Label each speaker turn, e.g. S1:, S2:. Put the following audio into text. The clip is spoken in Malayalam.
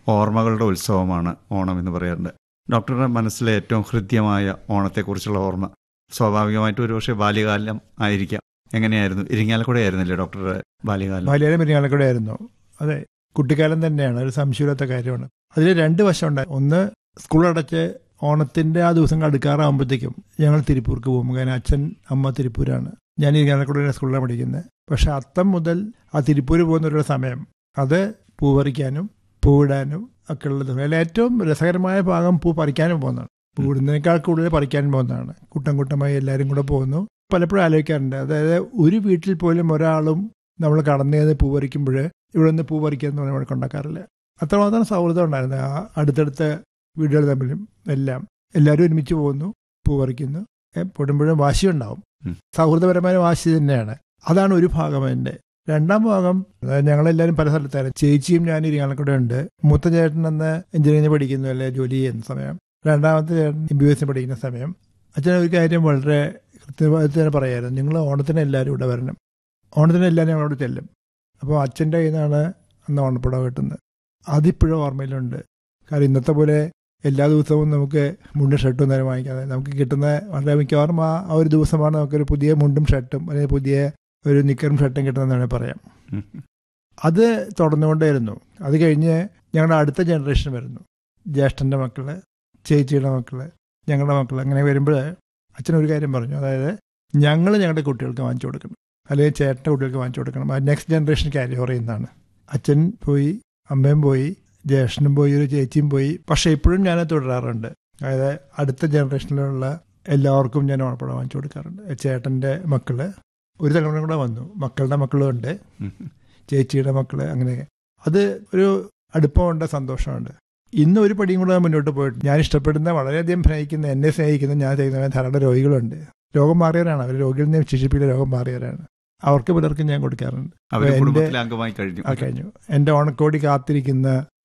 S1: ഓർമ്മകളുടെ ഉത്സവമാണ് ഓണം എന്ന് പറയാറുണ്ട് ഡോക്ടറുടെ മനസ്സിലെ ഏറ്റവും ഹൃദ്യമായ ഓണത്തെക്കുറിച്ചുള്ള ഓർമ്മ സ്വാഭാവികമായിട്ടും ഒരുപക്ഷെ ബാല്യകാലം ആയിരിക്കാം എങ്ങനെയായിരുന്നു ഇരിങ്ങാലക്കുട ആയിരുന്നില്ലേ ഡോക്ടറുടെ ബാല്യകാലം
S2: ബാല്യകാലം പെരിയാലക്കുട ആയിരുന്നു അതെ കുട്ടിക്കാലം തന്നെയാണ് ഒരു സംശയമില്ലാത്ത കാര്യമാണ് അതിൽ രണ്ട് വശമുണ്ട് ഒന്ന് സ്കൂൾ അടച്ച് ഓണത്തിന്റെ ആ ദിവസം അടുക്കാറാകുമ്പോഴത്തേക്കും ഞങ്ങൾ തിരുപ്പൂർക്ക് പോകും കാരണം അച്ഛൻ അമ്മ തിരുപ്പൂരാണ് ഞാൻ ഇരിങ്ങാലക്കുട സ്കൂളിലാണ് പഠിക്കുന്നത് പക്ഷെ അത്തം മുതൽ ആ തിരുപ്പൂർ പോകുന്ന ഒരു സമയം അത് പൂ പറിക്കാനും പൂവിടാനും ഒക്കെ ഉള്ള ദിവസം അതിൽ ഏറ്റവും രസകരമായ ഭാഗം പൂ പറിക്കാനും പോകുന്നതാണ് പൂവിടുന്നതിനേക്കാൾ കൂടുതൽ പറിക്കാനും പോകുന്നതാണ് കൂട്ടം കൂട്ടമായി എല്ലാവരും കൂടെ പോകുന്നു പലപ്പോഴും ആലോചിക്കാറുണ്ട് അതായത് ഒരു വീട്ടിൽ പോലും ഒരാളും നമ്മൾ കടന്നു ചെയ്ത് പൂ പറിക്കുമ്പോൾ ഇവിടെ നിന്ന് പൂ പറിക്കുക എന്ന് പറഞ്ഞാൽ ഇവിടെ കൊണ്ടാക്കാറില്ല അത്രമാത്രം സൗഹൃദം ഉണ്ടായിരുന്നു ആ അടുത്തടുത്ത വീടുകൾ തമ്മിലും എല്ലാം എല്ലാവരും ഒരുമിച്ച് പോകുന്നു പൂ പറിക്കുന്നു ഏ, പൊടുമ്പോഴും വാശിയുണ്ടാവും
S1: ഉം.
S2: സൗഹൃദപരമായ വാശി തന്നെയാണ് അതാണ് ഒരു ഭാഗം എൻ്റെ രണ്ടാം ഭാഗം അതായത് ഞങ്ങളെല്ലാവരും പല സ്ഥലത്തായിരുന്നു ചേച്ചിയും ഞാൻ ഇരിങ്ങാലക്കൂടെ ഉണ്ട് മൂത്ത ചേട്ടൻ അന്ന് എഞ്ചിനീയറിംഗ് പഠിക്കുന്നു അല്ലെ ജോലി ചെയ്യുന്ന സമയം രണ്ടാമത്തെ ചേട്ടൻ എം ബി ബി എസിന് പഠിക്കുന്ന സമയം അച്ഛൻ ഒരു കാര്യം വളരെ കൃത്യമായിട്ട് തന്നെ പറയായിരുന്നു നിങ്ങൾ ഓണത്തിന് എല്ലാവരും ഇവിടെ വരണം ഓണത്തിന് എല്ലാവരും ഞങ്ങളോട് ചെല്ലും അപ്പോൾ അച്ഛൻ്റെ കയ്യിൽ നിന്നാണ് അന്ന് ഓണപ്പുടവ കിട്ടുന്നത് അതിപ്പോഴും ഓർമ്മയിലുണ്ട് കാരണം ഇന്നത്തെ പോലെ എല്ലാ ദിവസവും നമുക്ക് മുണ്ടും ഷർട്ടും നേരം വാങ്ങിക്കാതെ നമുക്ക് കിട്ടുന്ന വളരെ മിക്കവാറും ആ ആ ഒരു ദിവസമാണ് നമുക്കൊരു പുതിയ മുണ്ടും ഷർട്ടും അല്ലെങ്കിൽ പുതിയ ഒരു നിക്കറും ഷർട്ടും കിട്ടുന്നതെന്ന് വേണമെങ്കിൽ പറയാം
S1: ഉം.
S2: അത് തുടർന്നുകൊണ്ടേയിരുന്നു അത് കഴിഞ്ഞ് ഞങ്ങളുടെ അടുത്ത ജനറേഷൻ വരുന്നു ജ്യേഷ്ഠൻ്റെ മക്കള് ചേച്ചിയുടെ മക്കള് ഞങ്ങളുടെ മക്കൾ അങ്ങനെ വരുമ്പോൾ അച്ഛൻ ഒരു കാര്യം പറഞ്ഞു അതായത് ഞങ്ങൾ ഞങ്ങളുടെ കുട്ടികൾക്ക് വാങ്ങിച്ചു കൊടുക്കണം അല്ലെങ്കിൽ ചേട്ടൻ്റെ കുട്ടികൾക്ക് വാങ്ങിച്ചു കൊടുക്കണം അത് നെക്സ്റ്റ് ജനറേഷൻ ക്യാരി ഓവർ ചെയ്യുന്നതാണ് അച്ഛൻ പോയി അമ്മയും പോയി ജ്യേഷ്ഠനും പോയി ഒരു ചേച്ചിയും പോയി പക്ഷേ ഇപ്പോഴും ഞാൻ തുടരാറുണ്ട് അതായത് അടുത്ത ജനറേഷനിലുള്ള എല്ലാവർക്കും ഞാൻ ഓണപ്പടം വാങ്ങിച്ചു കൊടുക്കാറുണ്ട് ചേട്ടൻ്റെ മക്കള് ഒരു തലമുറ കൂടെ വന്നു മക്കളുടെ മക്കളും ഉണ്ട്
S1: ഉം.
S2: ചേച്ചിയുടെ മക്കള് അങ്ങനെ അത് ഒരു അടുപ്പമുണ്ട് സന്തോഷമുണ്ട് ഇന്ന് ഒരു പടിയും കൂടെ മുന്നോട്ട് പോയിട്ട് ഞാൻ ഇഷ്ടപ്പെടുന്ന വളരെയധികം സ്നേഹിക്കുന്ന എന്നെ സ്നേഹിക്കുന്ന ഞാൻ ചെയ്യുന്ന ധാരാളം രോഗികളുണ്ട് രോഗം മാറിയവരാണ് അവർ രോഗികളിൽ നിന്ന് ശിക്ഷിപ്പിക്കുന്ന രോഗം മാറിയവരാണ് അവർക്ക് പലർക്കും ഞാൻ കൊടുക്കാറുണ്ട്
S1: അവര്
S2: എന്റെ-
S1: കുടുംബത്തിലെ അംഗമായി കഴിഞ്ഞു
S2: ആ കഴിഞ്ഞു എൻ്റെ ഓണക്കോടി കാത്തിരിക്കുന്ന